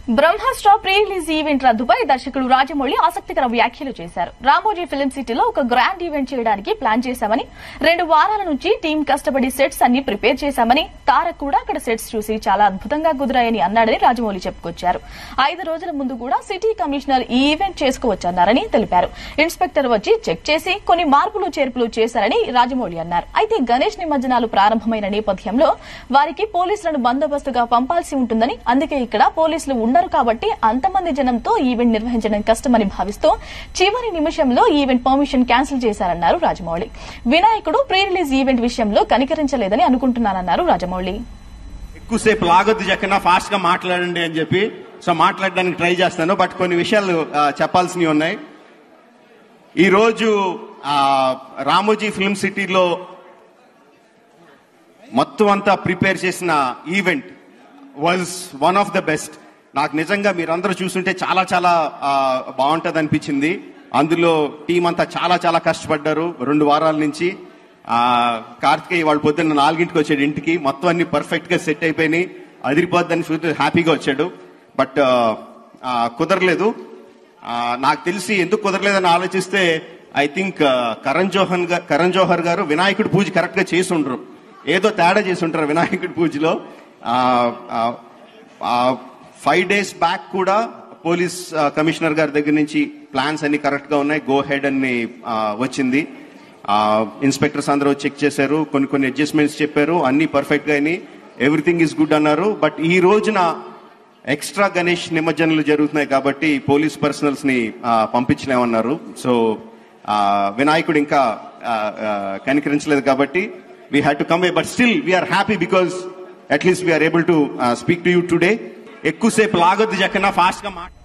బ్రహ్మాస్ట్ర pre release event రద్దుపై దర్శకుడు రాజమౌళి ఆసక్తికర వ్యాఖ్యలు చేశారు రామోజీ ఫిల్మ్ సిటీలో ఒక గ్రాండ్ ఈవెంట్ చేయడానికి ప్లాన్ చేశామని రెండు వారాల నుంచి టీం కష్టపడి సెట్స్ అన్ని ప్రిపేర్ చేశామని తారక్ కూడా అక్కడ సెట్స్ చూసి చాలా అద్భుతంగా కుదిరాయని అన్నాడని రాజమౌళి చెప్పుకొచ్చారు ఐదు రోజుల ముందు కూడా సిటీ కమిషనర్ ఈ ఈవెంట్ చేసుకోవచ్చన్నారని తెలిపారు ఇన్స్పెక్టర్ వచ్చి చెక్ చేసి కొన్ని మార్పులు చేర్పులు చేశారని రాజమౌళి అన్నారు అయితే గణేష్ నిమజ్జనాలు ప్రారంభమైన నేపథ్యంలో వారికి పోలీసులను బందోబస్తుగా పంపాల్సి ఉంటుందని అందుకే ఇక్కడ పోలీసులు ఉండరు కాబట్టి అంతమంది జనంతో ఈవెంట్ నిర్వహించడం కష్టమని భావిస్తూ చివరి నిమిషంలో ఈవెంట్ పర్మిషన్ క్యాన్సిల్ చేశారన్నారు రాజమౌళి వినాయకుడు ప్రీ రిలీజ్ ఈవెంట్ విషయంలో కనికరించలేదని అనుకుంటున్నానన్నారు రాజమౌళి ఎక్కువసేపు లాగొద్దు జక్కన ఫాస్ట్ గా మాట్లాడండి అని చెప్పి సో మాట్లాడడానికి ట్రై చేస్తాను బట్ కొన్ని విషయాలు ఆ, చెప్పాల్సినవి ఉన్నాయి ఈ రోజు ఆ, రామోజీ ఫిల్మ్ సిటీలో మొత్తం అంతా ప్రిపేర్ చేసిన event was one of the best నాకు నిజంగా మీరందరూ చూస్తుంటే చాలా చాలా బాగుంటది అనిపించింది అందులో టీం అంతా చాలా చాలా కష్టపడ్డారు రెండు వారాల నుంచి ఆ, కార్తికేయ వాళ్ళు పొద్దున్న నాలుగింటికి వచ్చాడు ఇంటికి మొత్తం అన్ని పర్ఫెక్ట్ గా సెట్ అయిపోయినాయి అదిరిపోద్దని చూస్తే హ్యాపీగా వచ్చాడు బట్ కుదరలేదు ఆ, నాకు తెలిసి ఎందుకు కుదరలేదని ఆలోచిస్తే ఐ థింక్ కరణ్ జోహన్ గా కరణ్ జోహర్ గారు వినాయకుడి పూజ కరెక్ట్ గా చేసి ఉండరు ఏదో తేడా చేసి ఉంటారు వినాయకుడి పూజలో ఫైవ్ డేస్ బ్యాక్ కూడా పోలీస్ ఆ, కమిషనర్ గారి దగ్గర నుంచి ప్లాన్స్ అన్ని కరెక్ట్ గా ఉన్నాయి గో హెడ్ అని ఆ, వచ్చింది ఆ, ఇన్స్పెక్టర్స్ అందరూ చెక్ చేశారు కొన్ని కొన్ని అడ్జస్ట్మెంట్స్ చెప్పారు అన్ని పర్ఫెక్ట్ గా అయినాయి ఎవ్రీథింగ్ ఈస్ గుడ్ అన్నారు బట్ ఈ రోజున ఎక్స్ట్రా గణేష్ నిమజ్జనలు జరుగుతున్నాయి కాబట్టి పోలీస్ పర్సనల్స్ ని ఆ, పంపించలేమన్నారు సో ఆ, వినాయకుడు ఇంకా ఆ, ఆ, కనికరించలేదు కాబట్టి we had to come but still we are happy because at least we are able to speak to you today ఎక్కువసేపు లాగొద్దు జక్కన ఫాస్ట్ గా మాట్లాడు